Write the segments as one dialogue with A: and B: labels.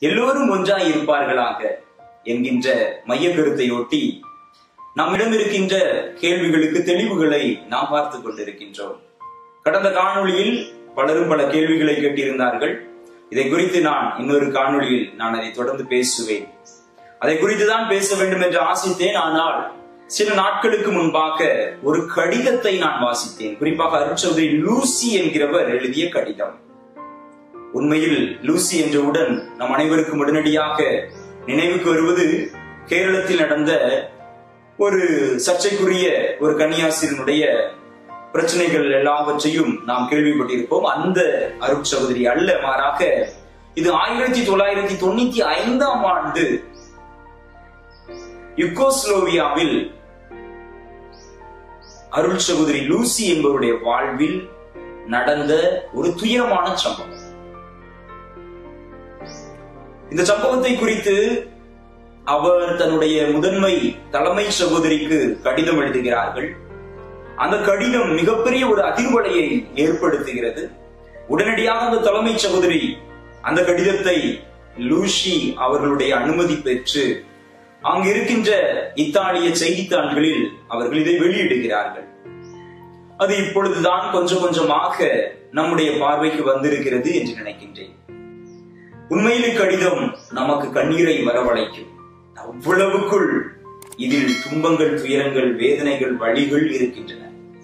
A: எல்லோரும் ஒன்றாய் இருப்பார்களாக என்கின்ற மைய கருத்தையொட்டி நம்மிடம் இருக்கின்ற கேள்விகளுக்கு தெளிவுகளை நாம் பார்த்துக் கொண்டிருக்கின்றோம் கடந்த காணொளியில் பலரும் பல கேள்விகளை கேட்டிருந்தார்கள் இதை குறித்து நான் இன்னொரு காணொளியில் நான் அதை தொடர்ந்து பேசுவேன் அதை குறித்து தான் பேச வேண்டும் என்று ஆசித்தேன் ஆனால் சில நாட்களுக்கு முன்பாக ஒரு கடிதத்தை நான் வாசித்தேன் குறிப்பாக அருட்சௌதரி லூசி என்கிறவர் எழுதிய கடிதம் உண்மையில் லூசி என்றவுடன் நம் அனைவருக்கும் உடனடியாக நினைவுக்கு வருவது கேரளத்தில் நடந்த ஒரு சர்ச்சைக்குரிய ஒரு கன்னியாசிரியனுடைய பிரச்சனைகள் எல்லாவற்றையும் நாம் கேள்விப்பட்டிருப்போம் அந்த அருட்சகோதரி அல்ல மாறாக இது ஆயிரத்தி தொள்ளாயிரத்தி தொண்ணூத்தி ஐந்தாம் ஆண்டு யுகோஸ்லோவியாவில் அருள் சகோதரி லூசி என்பவருடைய வாழ்வில் நடந்த ஒரு துயரமான சம்பவம் இந்த சம்பவத்தை குறித்து அவர் தன்னுடைய முதன்மை தலைமை சகோதரிக்கு கடிதம் எழுதுகிறார்கள் அந்த கடிதம் மிகப்பெரிய ஒரு அதிர்வலையை ஏற்படுத்துகிறது உடனடியாக அந்த தலைமை சகோதரி அந்த கடிதத்தை லூஷி அவர்களுடைய அனுமதி பெற்று அங்கு இருக்கின்ற இத்தாலிய செய்தித்தாள்களில் அவர்கள் இதை வெளியிடுகிறார்கள் அது இப்பொழுதுதான் கொஞ்சம் கொஞ்சமாக நம்முடைய பார்வைக்கு வந்திருக்கிறது என்று நினைக்கின்றேன் உண்மையிலே கடிதம் நமக்கு கண்ணீரை வரவழைக்கும் அவ்வளவுக்குள் இதில் துன்பங்கள் துயரங்கள் வேதனைகள் வழிகள் இருக்கின்றன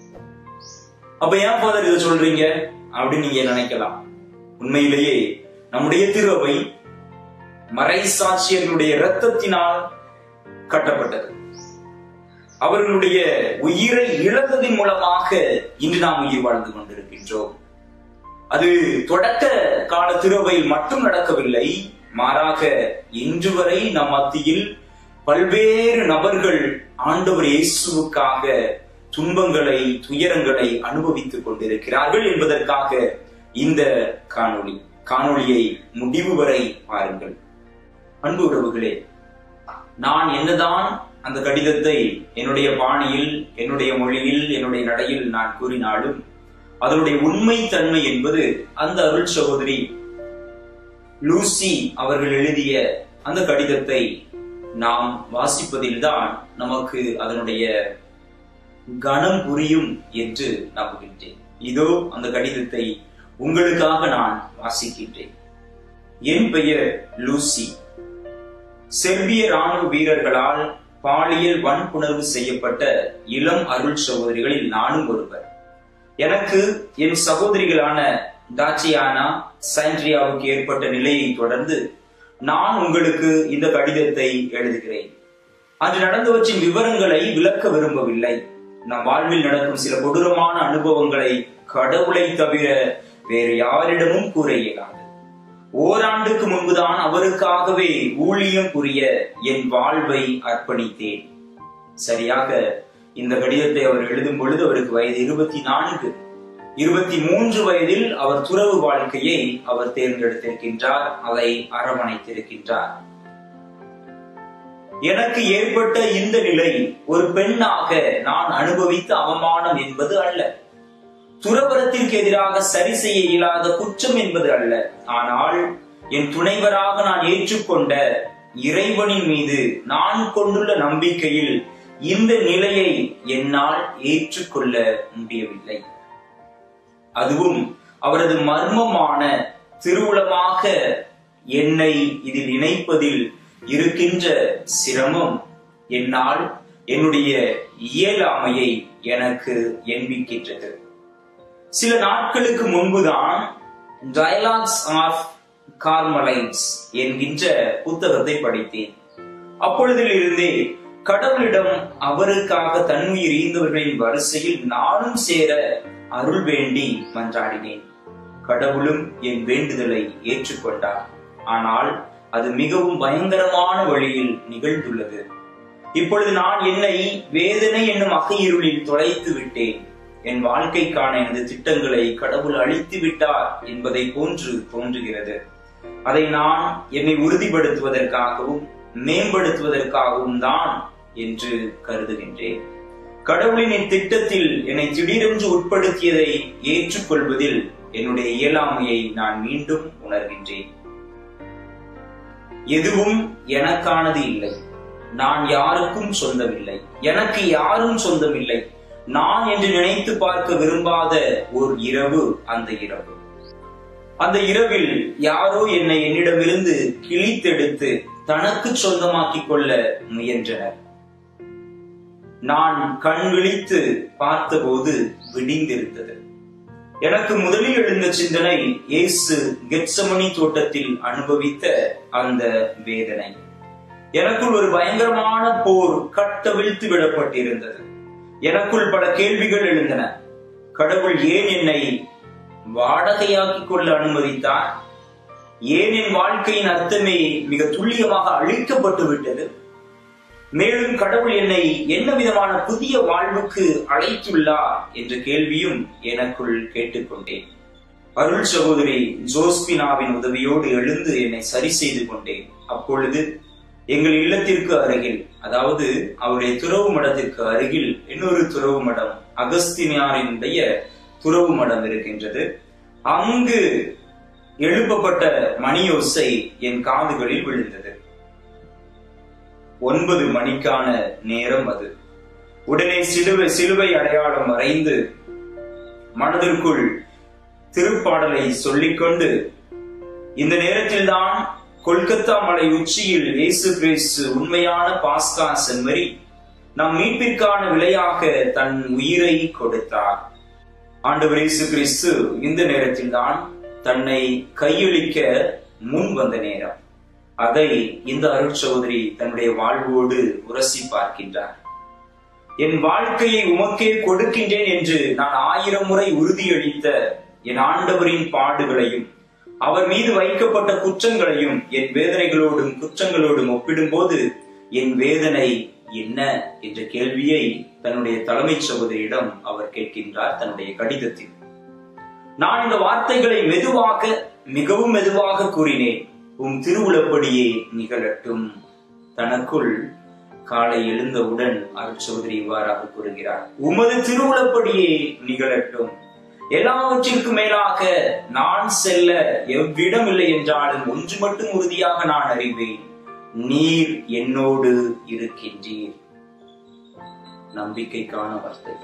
A: அப்ப ஏன் ஃபாதர் இதை சொல்றீங்க அப்படின்னு நீங்க நினைக்கலாம் உண்மையிலேயே நம்முடைய திருவை மறை சாட்சியர்களுடைய இரத்தத்தினால் கட்டப்பட்டது அவர்களுடைய உயிரை இழந்ததின் மூலமாக இன்று நாம் உயிர் வாழ்ந்து கொண்டிருக்கின்றோம் அது தொடக்க கால திருவையில் மட்டும் நடக்கவில்லை மாறாக இன்று வரை நம் மத்தியில் பல்வேறு நபர்கள் ஆண்டவர் இயேசுவுக்காக துன்பங்களை துயரங்களை அனுபவித்துக் கொண்டிருக்கிறார்கள் என்பதற்காக இந்த காணொளி காணொளியை முடிவு வரை பாருங்கள் அன்பு உறவுகளே நான் என்னதான் அந்த கடிதத்தை என்னுடைய பாணியில் என்னுடைய மொழியில் என்னுடைய நடையில் நான் கூறினாலும் அதனுடைய உண்மை தன்மை என்பது அந்த அருள் சகோதரி லூசி அவர்கள் எழுதிய அந்த கடிதத்தை நாம் வாசிப்பதில்தான் நமக்கு அதனுடைய கணம் புரியும் என்று நம்புகின்றேன் இதோ அந்த கடிதத்தை உங்களுக்காக நான் வாசிக்கின்றேன் என் பெயர் லூசி செர்பிய ராணுவ வீரர்களால் பாலியல் வன்புணர்வு செய்யப்பட்ட இளம் அருள் சகோதரிகளில் நானும் ஒருவர் எனக்கு என் சகோதரிகளான டாச்சியானா சாண்ட்ரியாவுக்கு ஏற்பட்ட நிலையை தொடர்ந்து நான் உங்களுக்கு இந்த கடிதத்தை எழுதுகிறேன் அன்று நடந்தவற்றின் விவரங்களை விளக்க விரும்பவில்லை நம் வாழ்வில் நடக்கும் சில கொடூரமான அனுபவங்களை கடவுளை தவிர வேறு யாரிடமும் கூற இயலாது ஓராண்டுக்கு முன்புதான் அவருக்காகவே ஊழியம் புரிய என் வாழ்வை அர்ப்பணித்தேன் சரியாக இந்த கடிதத்தை அவர் எழுதும் பொழுது அவருக்கு வயது இருபத்தி நான்கு இருபத்தி மூன்று வயதில் அவர் துறவு வாழ்க்கையை அவர் தேர்ந்தெடுத்திருக்கின்றார் அதை அரவணைத்திருக்கின்றார் எனக்கு ஏற்பட்ட இந்த நிலை ஒரு பெண்ணாக நான் அனுபவித்த அவமானம் என்பது அல்ல துறவரத்திற்கு எதிராக சரி செய்ய இயலாத குற்றம் என்பது அல்ல ஆனால் என் துணைவராக நான் ஏற்றுக்கொண்ட இறைவனின் மீது நான் கொண்டுள்ள நம்பிக்கையில் இந்த நிலையை என்னால் ஏற்றுக்கொள்ள முடியவில்லை அதுவும் அவரது மர்மமான திருவுளமாக என்னை இதில் இணைப்பதில் இருக்கின்ற சிரமம் என்னால் என்னுடைய இயலாமையை எனக்கு எண்பிக்கின்றது சில நாட்களுக்கு முன்புதான் டயலாக்ஸ் ஆஃப் கார்மலைன்ஸ் என்கின்ற புத்தகத்தை படித்தேன் அப்பொழுதில் இருந்தே கடவுளிடம் அவருக்காக தன்னுயிர் ஈந்தவர்களின் வரிசையில் நானும் சேர அருள் வேண்டி மன்றாடினேன் கடவுளும் என் வேண்டுதலை ஏற்றுக்கொண்டார் ஆனால் அது மிகவும் பயங்கரமான வழியில் நிகழ்ந்துள்ளது இப்பொழுது நான் என்னை வேதனை என்னும் அகையிருளில் தொலைத்து விட்டேன் என் வாழ்க்கைக்கான எனது திட்டங்களை கடவுள் அழித்து விட்டார் என்பதை போன்று தோன்றுகிறது அதை நான் என்னை உறுதிப்படுத்துவதற்காகவும் மேம்படுத்துவதற்காகவும் தான் என்று கருதுகின்றேன் கடவுளின் இத்திட்டத்தில் என்னை திடீரென்று உட்படுத்தியதை ஏற்றுக்கொள்வதில் என்னுடைய இயலாமையை நான் மீண்டும் உணர்கின்றேன் எதுவும் எனக்கானது இல்லை நான் யாருக்கும் சொந்தமில்லை எனக்கு யாரும் சொந்தமில்லை நான் என்று நினைத்து பார்க்க விரும்பாத ஒரு இரவு அந்த இரவு அந்த இரவில் யாரோ என்னை என்னிடமிருந்து கிழித்தெடுத்து தனக்கு சொந்தமாக்கிக் கொள்ள முயன்றனர் நான் கண் விழித்து பார்த்தபோது விடிந்திருந்தது எனக்கு முதலில் எழுந்த சிந்தனை இயேசு கெட்சமணி தோட்டத்தில் அனுபவித்த அந்த வேதனை எனக்குள் ஒரு பயங்கரமான போர் கட்டவிழ்த்து விடப்பட்டிருந்தது எனக்குள் பல கேள்விகள் எழுந்தன கடவுள் ஏன் என்னை வாடகையாக்கிக் கொள்ள அனுமதித்தார் ஏன் என் வாழ்க்கையின் அர்த்தமே மிக துல்லியமாக அழிக்கப்பட்டு விட்டது மேலும் கடவுள் என்னை என்ன விதமான புதிய வாழ்வுக்கு அழைத்துள்ளார் என்ற கேள்வியும் எனக்குள் கேட்டுக்கொண்டேன் அருள் சகோதரி ஜோஸ்பினாவின் உதவியோடு எழுந்து என்னை சரி செய்து கொண்டேன் அப்பொழுது எங்கள் இல்லத்திற்கு அருகில் அதாவது அவருடைய துறவு மடத்திற்கு அருகில் இன்னொரு துறவு மடம் அகஸ்தினியாரினுடைய துறவு மடம் இருக்கின்றது அங்கு எழுப்பப்பட்ட மணியோசை என் காதுகளில் விழுந்தது ஒன்பது மணிக்கான நேரம் அது உடனே சிலுவை சிலுவை அடையாளம் வரைந்து மனதிற்குள் திருப்பாடலை சொல்லிக்கொண்டு இந்த நேரத்தில்தான் கொல்கத்தா மலை உச்சியில் இயேசு கிறிஸ்து உண்மையான பாஸ்கா செம்மறி நம் மீட்பிற்கான விலையாக தன் உயிரை கொடுத்தார் ஆண்டவர் இயேசு கிறிஸ்து இந்த நேரத்தில்தான் தன்னை கையளிக்க முன் வந்த நேரம் அதை இந்த அருட்சகோதரி தன்னுடைய வாழ்வோடு உரசி பார்க்கின்றார் என் வாழ்க்கையை உமக்கே கொடுக்கின்றேன் என்று நான் ஆயிரம் முறை உறுதியளித்த என் ஆண்டவரின் பாடுகளையும் அவர் மீது வைக்கப்பட்ட குற்றங்களையும் என் வேதனைகளோடும் குற்றங்களோடும் ஒப்பிடும்போது என் வேதனை என்ன என்ற கேள்வியை தன்னுடைய தலைமை சகோதரியிடம் அவர் கேட்கின்றார் தன்னுடைய கடிதத்தில் நான் இந்த வார்த்தைகளை மெதுவாக மிகவும் மெதுவாக கூறினேன் உம் திருவுளப்படியே நிகழட்டும் தனக்குள் காலை எழுந்தவுடன் அருட்சோதரி இவ்வாறாக கூறுகிறார் உமது திருவுளப்படியே நிகழட்டும் எல்லாவற்றிற்கும் மேலாக நான் செல்ல எவ்விடம் இல்லை என்றாலும் ஒன்று மட்டும் உறுதியாக நான் அறிவேன் நீர் என்னோடு இருக்கின்றீர் நம்பிக்கைக்கான வார்த்தைகள்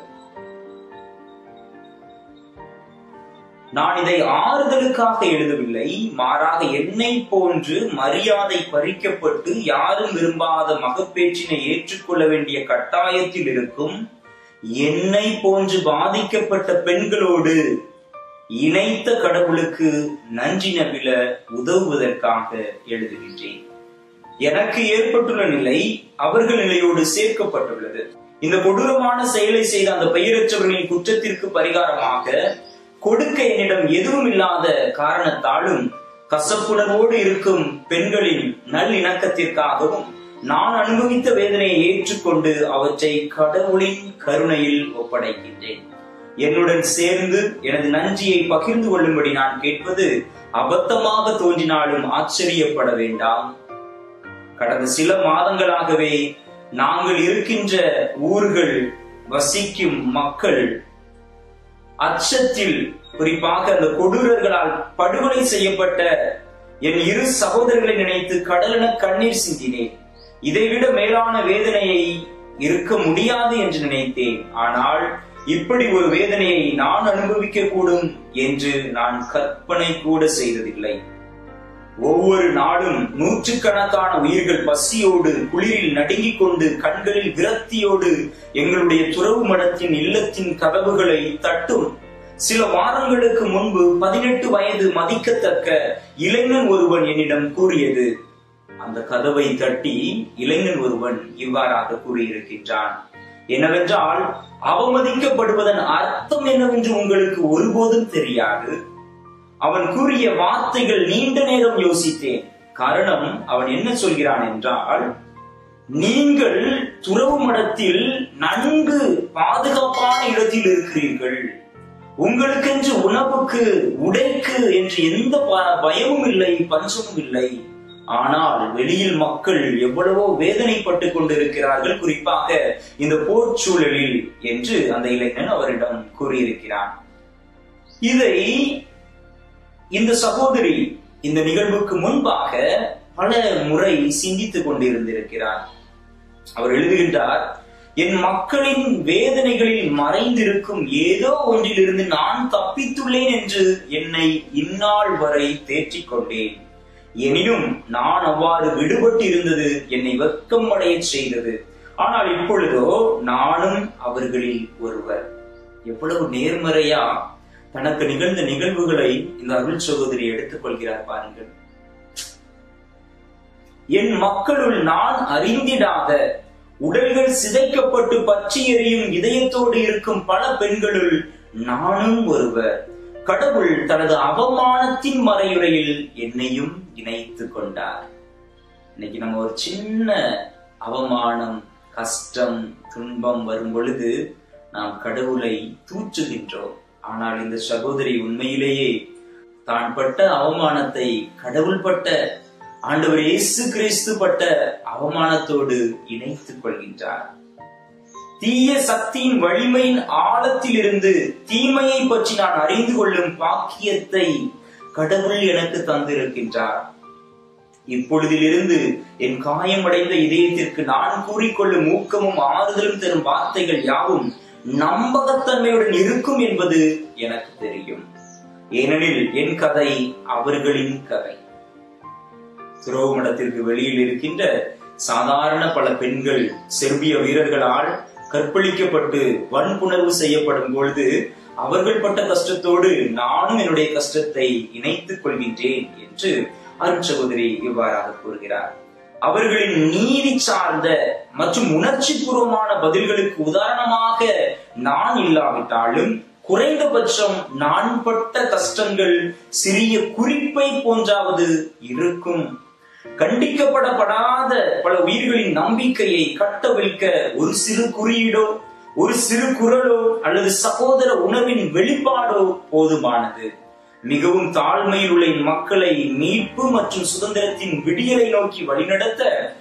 A: நான் இதை ஆறுதலுக்காக எழுதவில்லை மாறாக என்னை போன்று மரியாதை பறிக்கப்பட்டு யாரும் விரும்பாத மகப்பேற்றினை ஏற்றுக்கொள்ள வேண்டிய கட்டாயத்தில் இருக்கும் என்னை போன்று பாதிக்கப்பட்ட பெண்களோடு இணைத்த கடவுளுக்கு நன்றி நவில உதவுவதற்காக எழுதுகின்றேன் எனக்கு ஏற்பட்டுள்ள நிலை அவர்கள் நிலையோடு சேர்க்கப்பட்டுள்ளது இந்த கொடூரமான செயலை செய்த அந்த பெயரற்றவர்களின் குற்றத்திற்கு பரிகாரமாக கொடுக்க என்னிடம் எதுவும் இல்லாத காரணத்தாலும் கசப்புணர்வோடு இருக்கும் பெண்களின் நல்லிணக்கத்திற்காகவும் நான் அனுபவித்த வேதனையை ஏற்றுக்கொண்டு அவற்றை கடவுளின் கருணையில் ஒப்படைக்கின்றேன் என்னுடன் சேர்ந்து எனது நன்றியை பகிர்ந்து கொள்ளும்படி நான் கேட்பது அபத்தமாக தோன்றினாலும் ஆச்சரியப்பட வேண்டாம் கடந்த சில மாதங்களாகவே நாங்கள் இருக்கின்ற ஊர்கள் வசிக்கும் மக்கள் அச்சத்தில் குறிப்பாக அந்த கொடூரர்களால் படுகொலை செய்யப்பட்ட என் இரு சகோதரர்களை நினைத்து கடலென கண்ணீர் சிந்தினேன் இதைவிட மேலான வேதனையை இருக்க முடியாது என்று நினைத்தேன் ஆனால் இப்படி ஒரு வேதனையை நான் அனுபவிக்க கூடும் என்று நான் கற்பனை கூட செய்ததில்லை ஒவ்வொரு நாளும் நூற்றுக்கணக்கான உயிர்கள் பசியோடு குளிரில் நடுங்கிக் கொண்டு கண்களில் விரக்தியோடு எங்களுடைய துறவு மடத்தின் இல்லத்தின் கதவுகளை தட்டும் சில வாரங்களுக்கு முன்பு பதினெட்டு வயது மதிக்கத்தக்க இளைஞன் ஒருவன் என்னிடம் கூறியது அந்த கதவை தட்டி இளைஞன் ஒருவன் இவ்வாறாக கூறியிருக்கின்றான் என்னவென்றால் அவமதிக்கப்படுவதன் அர்த்தம் என்னவென்று உங்களுக்கு ஒருபோதும் தெரியாது அவன் கூறிய வார்த்தைகள் நீண்ட நேரம் யோசித்தேன் காரணம் அவன் என்ன சொல்கிறான் என்றால் நீங்கள் துறவு மடத்தில் நன்கு பாதுகாப்பான இடத்தில் இருக்கிறீர்கள் உங்களுக்கென்று உணவுக்கு உடைக்கு என்று எந்த பயமும் இல்லை பஞ்சமும் இல்லை ஆனால் வெளியில் மக்கள் எவ்வளவோ வேதனைப்பட்டு கொண்டிருக்கிறார்கள் குறிப்பாக இந்த போர் சூழலில் என்று அந்த இளைஞன் அவரிடம் கூறியிருக்கிறான் இதை இந்த சகோதரி இந்த நிகழ்வுக்கு முன்பாக பல முறை சிந்தித்துக் கொண்டிருந்திருக்கிறார் அவர் எழுதுகின்றார் என் மக்களின் வேதனைகளில் மறைந்திருக்கும் ஏதோ ஒன்றிலிருந்து நான் தப்பித்துள்ளேன் என்று என்னை இந்நாள் வரை தேற்றிக் கொண்டேன் எனினும் நான் அவ்வாறு விடுபட்டு இருந்தது என்னை வெட்கம் அடைய செய்தது ஆனால் இப்பொழுதோ நானும் அவர்களில் ஒருவர் எவ்வளவு நேர்மறையா தனக்கு நிகழ்ந்த நிகழ்வுகளை இந்த அருள் சகோதரி எடுத்துக் கொள்கிறார் பாருங்கள் என் மக்களுள் நான் அறிந்திடாத உடல்கள் சிதைக்கப்பட்டு பற்றி எரியும் இதயத்தோடு இருக்கும் பல பெண்களுள் நானும் ஒருவர் கடவுள் தனது அவமானத்தின் மறையுறையில் என்னையும் இணைத்துக் கொண்டார் இன்னைக்கு நம்ம ஒரு சின்ன அவமானம் கஷ்டம் துன்பம் வரும் பொழுது நாம் கடவுளை தூற்றுகின்றோம் ஆனால் இந்த சகோதரி உண்மையிலேயே தான் பட்ட அவமானத்தை கடவுள் பட்ட ஆண்டவர் இயேசு கிறிஸ்து பட்ட அவமானத்தோடு இணைத்துக் கொள்கின்றார் தீய சக்தியின் வலிமையின் ஆழத்தில் இருந்து தீமையை பற்றி நான் அறிந்து கொள்ளும் பாக்கியத்தை கடவுள் எனக்கு தந்திருக்கின்றார் இப்பொழுதிலிருந்து என் காயமடைந்த இதயத்திற்கு நான் கூறிக்கொள்ளும் ஊக்கமும் ஆறுதலும் தரும் வார்த்தைகள் யாவும் நம்பகத்தன்மையுடன் இருக்கும் என்பது எனக்கு தெரியும் ஏனெனில் என் கதை அவர்களின் கதை துரோகமடத்திற்கு வெளியில் இருக்கின்ற சாதாரண பல பெண்கள் செர்பிய வீரர்களால் கற்பழிக்கப்பட்டு வன்புணர்வு செய்யப்படும் பொழுது அவர்கள் பட்ட கஷ்டத்தோடு நானும் என்னுடைய கஷ்டத்தை இணைத்துக் கொள்கின்றேன் என்று அருட்சகோதரி இவ்வாறாக கூறுகிறார் அவர்களின் நீதி சார்ந்த மற்றும் உணர்ச்சி பூர்வமான பதில்களுக்கு உதாரணமாக நான் இல்லாவிட்டாலும் குறைந்தபட்சம் நான் பட்ட கஷ்டங்கள் சிறிய குறிப்பை போன்றாவது இருக்கும் கண்டிக்கப்படப்படாத பல உயிர்களின் நம்பிக்கையை கட்டவிழ்க்க ஒரு சிறு குறியீடோ ஒரு சிறு குரலோ அல்லது சகோதர உணர்வின் வெளிப்பாடோ போதுமானது மிகவும் தாழ்மையில் உள்ள மக்களை மீட்பு மற்றும் சுதந்திரத்தின் விடியலை நோக்கி வழிநடத்த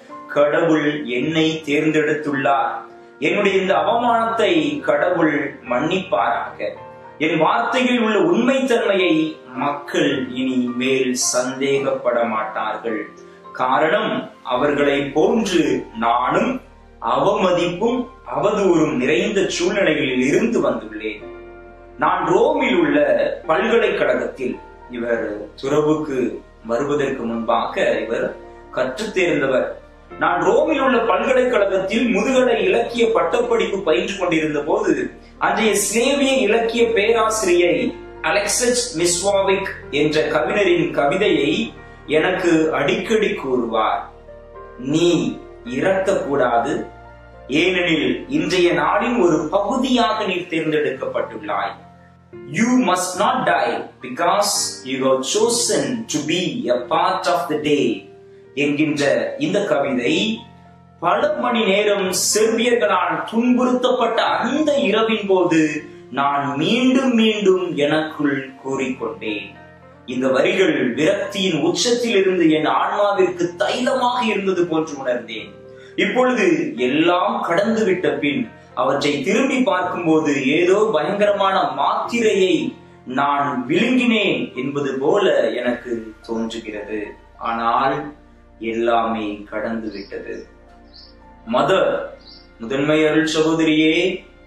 A: கடவுள் என்னை தேர்ந்தெடுத்துள்ளார் என்னுடைய இந்த அவமானத்தை கடவுள் மன்னிப்பாராக என் வார்த்தையில் உள்ள உண்மைத்தன்மையை மக்கள் இனி மேல் சந்தேகப்பட மாட்டார்கள் காரணம் அவர்களை போன்று நானும் அவமதிப்பும் அவதூறும் நிறைந்த சூழ்நிலைகளில் இருந்து வந்துள்ளேன் நான் ரோமில் உள்ள பல்கலைக்கழகத்தில் இவர் துறவுக்கு வருவதற்கு முன்பாக இவர் கற்றுத் தேர்ந்தவர் நான் ரோமில் உள்ள பல்கலைக்கழகத்தில் முதுகலை இலக்கிய பட்டப்படிப்பு பயின்று கொண்டிருந்த போது அன்றைய சிலேவிய இலக்கிய பேராசிரியை அலெக்சஸ் மிஸ்வாவிக் என்ற கவிஞரின் கவிதையை எனக்கு அடிக்கடி கூறுவார் நீ இறக்கக்கூடாது ஏனெனில் இன்றைய நாளின் ஒரு பகுதியாக நீ தேர்ந்தெடுக்கப்பட்டுள்ளாய் you must not die because you have chosen to be a part of the day என்கின்ற இந்த கவிதை பல மணி நேரம் செர்பியர்களால் துன்புறுத்தப்பட்ட அந்த இரவின் போது நான் மீண்டும் மீண்டும் எனக்குள் கூறிக்கொண்டேன் இந்த வரிகள் விரக்தியின் உச்சத்தில் இருந்து என் ஆன்மாவிற்கு தைலமாக இருந்தது போன்று உணர்ந்தேன் இப்பொழுது எல்லாம் கடந்து விட்ட பின் அவற்றை திரும்பி பார்க்கும்போது ஏதோ பயங்கரமான மாத்திரையை நான் விழுங்கினேன் என்பது போல எனக்கு தோன்றுகிறது ஆனால் எல்லாமே கடந்து விட்டது மதர் முதன்மை அருள் சகோதரியே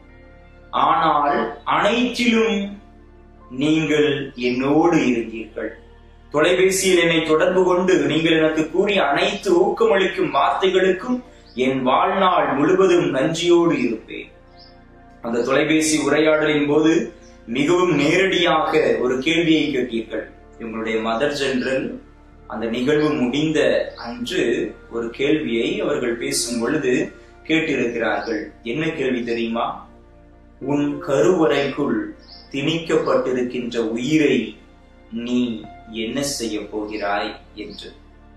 A: ஆனால் அனைத்திலும் நீங்கள் என்னோடு இருந்தீர்கள் தொலைபேசியில் என்னை தொடர்பு கொண்டு நீங்கள் எனக்கு கூறிய அனைத்து ஊக்கமளிக்கும் வார்த்தைகளுக்கும் என் வாழ்நாள் முழுவதும் நன்றியோடு இருப்பேன் அந்த தொலைபேசி உரையாடலின் போது மிகவும் நேரடியாக ஒரு கேள்வியை கேட்டீர்கள் உங்களுடைய மதர் ஜெனரல் அந்த நிகழ்வு முடிந்த அன்று ஒரு கேள்வியை அவர்கள் பேசும் பொழுது கேட்டிருக்கிறார்கள் என்ன கேள்வி தெரியுமா உன் கருவறைக்குள் திணிக்கப்பட்டிருக்கின்ற உயிரை நீ என்ன செய்ய போகிறாய் என்று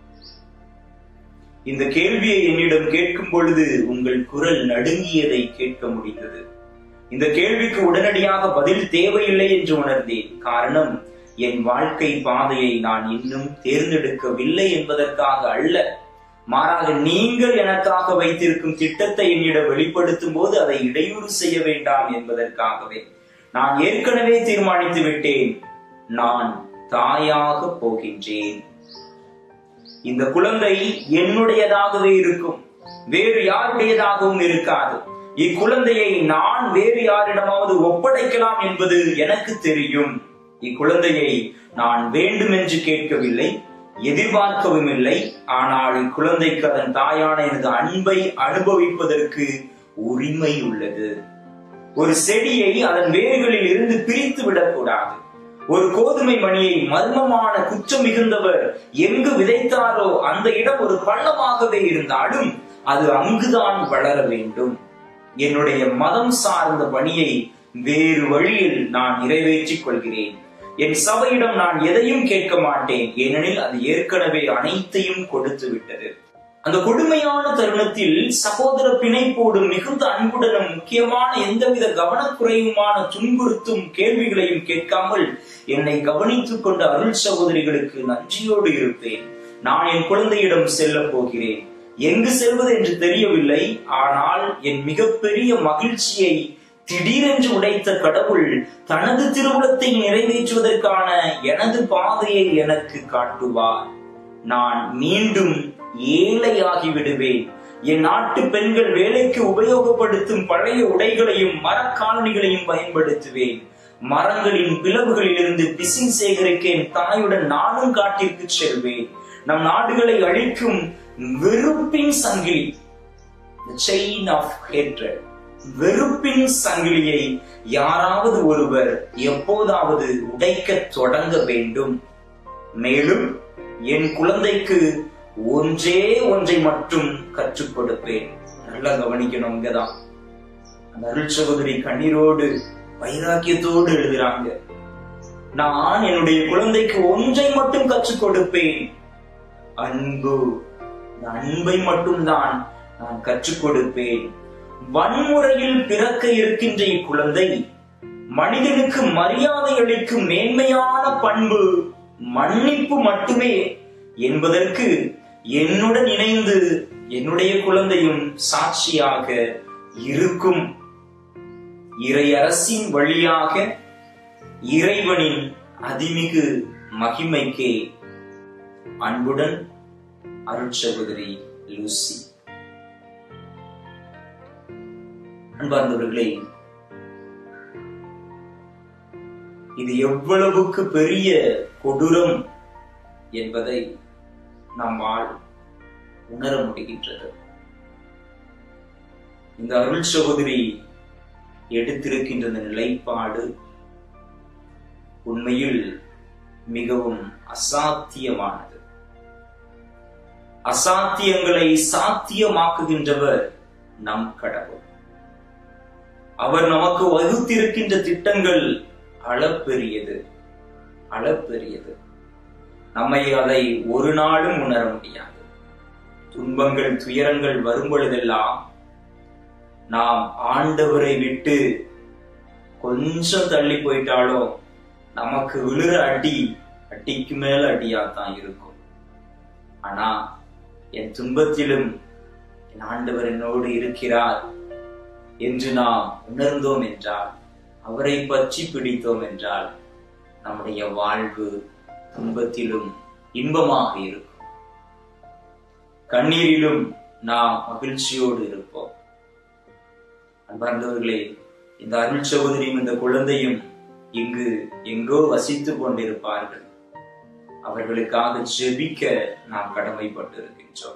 A: இந்த கேள்வியை என்னிடம் கேட்கும் பொழுது உங்கள் குரல் நடுங்கியதை கேட்க முடிந்தது இந்த கேள்விக்கு உடனடியாக பதில் தேவையில்லை என்று உணர்ந்தேன் காரணம் என் வாழ்க்கை பாதையை நான் இன்னும் தேர்ந்தெடுக்கவில்லை என்பதற்காக அல்ல மாறாக நீங்கள் எனக்காக வைத்திருக்கும் திட்டத்தை என்னிடம் வெளிப்படுத்தும் போது அதை இடையூறு செய்ய வேண்டாம் என்பதற்காகவே நான் ஏற்கனவே தீர்மானித்து விட்டேன் நான் தாயாக போகின்றேன் இந்த குழந்தை என்னுடையதாகவே இருக்கும் வேறு யாருடையதாகவும் இருக்காது இக்குழந்தையை நான் வேறு யாரிடமாவது ஒப்படைக்கலாம் என்பது எனக்கு தெரியும் இக்குழந்தையை நான் வேண்டுமென்று கேட்கவில்லை எதிர்பார்க்கவும் இல்லை ஆனால் இக்குழந்தைக்கு அதன் தாயான எனது அன்பை அனுபவிப்பதற்கு உரிமை உள்ளது ஒரு செடியை அதன் வேர்களில் இருந்து பிரித்து விடக்கூடாது ஒரு கோதுமை மணியை மர்மமான குற்றம் மிகுந்தவர் எங்கு விதைத்தாரோ அந்த இடம் ஒரு பள்ளமாகவே இருந்தாலும் அது அங்குதான் வளர வேண்டும் என்னுடைய மதம் சார்ந்த பணியை வேறு வழியில் நான் நிறைவேற்றிக் கொள்கிறேன் என் சபையிடம் நான் எதையும் கேட்க மாட்டேன் ஏனெனில் அது ஏற்கனவே அனைத்தையும் கொடுத்து விட்டது அந்த கொடுமையான தருணத்தில் சகோதர பிணைப்போடு மிகுந்த அன்புடனும் முக்கியமான எந்தவித கவனக்குறையுமான துன்புறுத்தும் கேள்விகளையும் கேட்காமல் என்னை கவனித்துக் கொண்ட அருள் சகோதரிகளுக்கு நன்றியோடு இருப்பேன் நான் என் குழந்தையிடம் செல்ல போகிறேன் எங்கு செல்வது என்று தெரியவில்லை ஆனால் என் மிகப்பெரிய மகிழ்ச்சியை திடீரென்று உடைத்த கடவுள் தனது திருவுளத்தை நிறைவேற்றுவதற்கான எனது பாதையை எனக்கு காட்டுவார் நான் மீண்டும் ஏழையாகி விடுவேன் என் நாட்டு பெண்கள் வேலைக்கு உபயோகப்படுத்தும் பழைய உடைகளையும் மரக்காலணிகளையும் பயன்படுத்துவேன் மரங்களின் பிளவுகளில் இருந்து பிசின் சேகரிக்க என் தாயுடன் நானும் காட்டிற்கு செல்வேன் நம் நாடுகளை அழிக்கும் வெறுப்பின் சங்கிலி செயின் ஆஃப் ஹேட்ரட் வெறுப்பின் சங்கிலியை யாராவது ஒருவர் எப்போதாவது உடைக்க தொடங்க வேண்டும் மேலும் என் குழந்தைக்கு ஒன்றே ஒன்றை மட்டும் கற்றுக் கொடுப்பேன் நல்லா கவனிக்கணும் இங்கதான் அந்த அருள் சகோதரி கண்ணீரோடு வைராக்கியத்தோடு எழுதுறாங்க நான் என்னுடைய குழந்தைக்கு ஒன்றை மட்டும் கற்றுக் கொடுப்பேன் அன்பு இந்த அன்பை மட்டும்தான் நான் கற்றுக் கொடுப்பேன் வன்முறையில் பிறக்க இருக்கின்ற இக்குழந்தை மனிதனுக்கு மரியாதை அளிக்கும் மேன்மையான பண்பு மன்னிப்பு மட்டுமே என்பதற்கு என்னுடன் இணைந்து என்னுடைய குழந்தையும் சாட்சியாக இருக்கும் இறையரசின் வழியாக இறைவனின் அதிமிகு மகிமைக்கே அன்புடன் அருட்சகோதரி லூசி அன்பார்ந்தவர்களே இது எவ்வளவுக்கு பெரிய கொடூரம் என்பதை நம்மால் உணர முடிகின்றது இந்த அருள் சகோதரி எடுத்திருக்கின்ற இந்த நிலைப்பாடு உண்மையில் மிகவும் அசாத்தியமானது அசாத்தியங்களை சாத்தியமாக்குகின்றவர் நம் கடவுள் அவர் நமக்கு வகுத்திருக்கின்ற திட்டங்கள் அளப்பெரியது அளப்பெரியது நம்மை அதை ஒரு நாளும் உணர முடியாது துன்பங்கள் துயரங்கள் வரும் பொழுதெல்லாம் நாம் ஆண்டவரை விட்டு கொஞ்சம் தள்ளி போயிட்டாலும் நமக்கு விழுற அடி அடிக்கு மேல அடியாத்தான் இருக்கும் ஆனா என் துன்பத்திலும் என் ஆண்டவர் என்னோடு இருக்கிறார் என்று நாம் உணர்ந்தோம் என்றால் அவரை பற்றி பிடித்தோம் என்றால் நம்முடைய வாழ்வு துன்பத்திலும் இன்பமாக இருக்கும் கண்ணீரிலும் நாம் மகிழ்ச்சியோடு இருப்போம் அன்பார்ந்தவர்களே இந்த அருள் சகோதரியும் இந்த குழந்தையும் இங்கு எங்கோ வசித்துக் கொண்டிருப்பார்கள் அவர்களுக்காக ஜெபிக்க நாம் கடமைப்பட்டிருக்கின்றோம்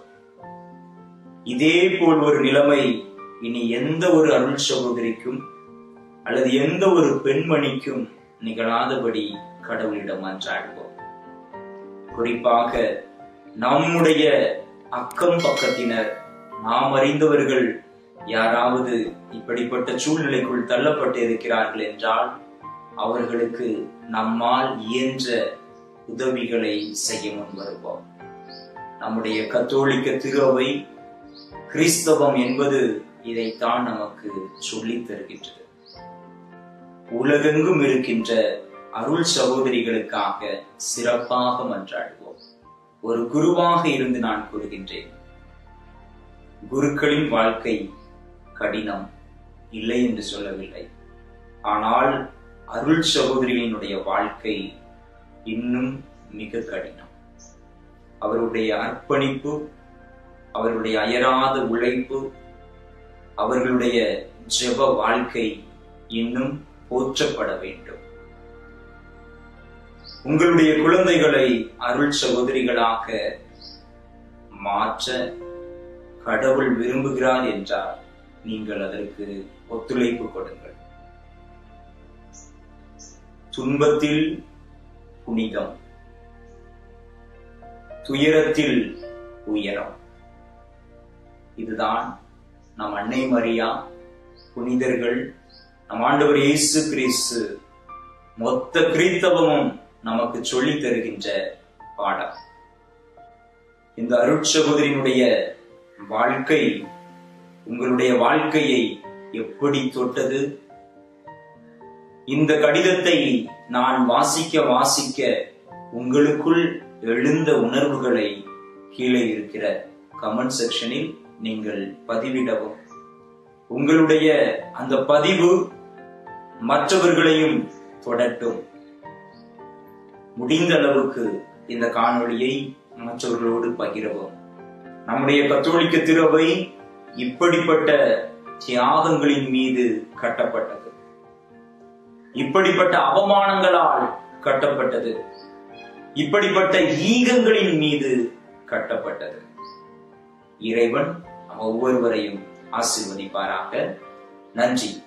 A: இதே போல் ஒரு நிலைமை இனி எந்த ஒரு அருள் சகோதரிக்கும் அல்லது எந்த ஒரு பெண்மணிக்கும் நிகழாதபடி கடவுளிடம் அன்றாடுவோம் குறிப்பாக நம்முடைய அக்கம் பக்கத்தினர் நாம் அறிந்தவர்கள் யாராவது இப்படிப்பட்ட சூழ்நிலைக்குள் தள்ளப்பட்டு இருக்கிறார்கள் என்றால் அவர்களுக்கு நம்மால் இயன்ற உதவிகளை செய்ய முன் வருவோம் நம்முடைய கத்தோலிக்க திருவை கிறிஸ்தவம் என்பது இதைத்தான் நமக்கு சொல்லித் தருகின்றது உலகெங்கும் இருக்கின்ற அருள் சகோதரிகளுக்காக சிறப்பாக மன்றாடுவோம் ஒரு குருவாக இருந்து நான் கூறுகின்றேன் குருக்களின் வாழ்க்கை கடினம் இல்லை என்று சொல்லவில்லை ஆனால் அருள் சகோதரிகளினுடைய வாழ்க்கை இன்னும் மிக கடினம் அவருடைய அர்ப்பணிப்பு அவருடைய அயராத உழைப்பு அவர்களுடைய ஜெப வாழ்க்கை இன்னும் போற்றப்பட வேண்டும் உங்களுடைய குழந்தைகளை அருள் சகோதரிகளாக மாற்ற கடவுள் விரும்புகிறார் என்றால் நீங்கள் அதற்கு ஒத்துழைப்பு கொடுங்கள் துன்பத்தில் புனிதம் துயரத்தில் உயரம் இதுதான் நம் அன்னை மரியா புனிதர்கள் நம் ஆண்டவர் இயேசு கிறிஸ்து மொத்த கிறித்தவமும் நமக்கு சொல்லித் தருகின்ற பாடம் இந்த அருட்சகோதரினுடைய வாழ்க்கை உங்களுடைய வாழ்க்கையை எப்படி தொட்டது இந்த கடிதத்தை நான் வாசிக்க வாசிக்க உங்களுக்குள் எழுந்த உணர்வுகளை கீழே இருக்கிற கமெண்ட் செக்ஷனில் நீங்கள் பதிவிடவும் உங்களுடைய அந்த பதிவு மற்றவர்களையும் தொடட்டும் முடிந்த அளவுக்கு இந்த காணொளியை மற்றவர்களோடு பகிரவும் நம்முடைய கத்தோலிக்க திருவை இப்படிப்பட்ட தியாகங்களின் மீது கட்டப்பட்டது இப்படிப்பட்ட அவமானங்களால் கட்டப்பட்டது இப்படிப்பட்ட ஈகங்களின் மீது கட்டப்பட்டது இறைவன் நம்ம ஒவ்வொருவரையும் ஆசிர்வதிப்பாராக நன்றி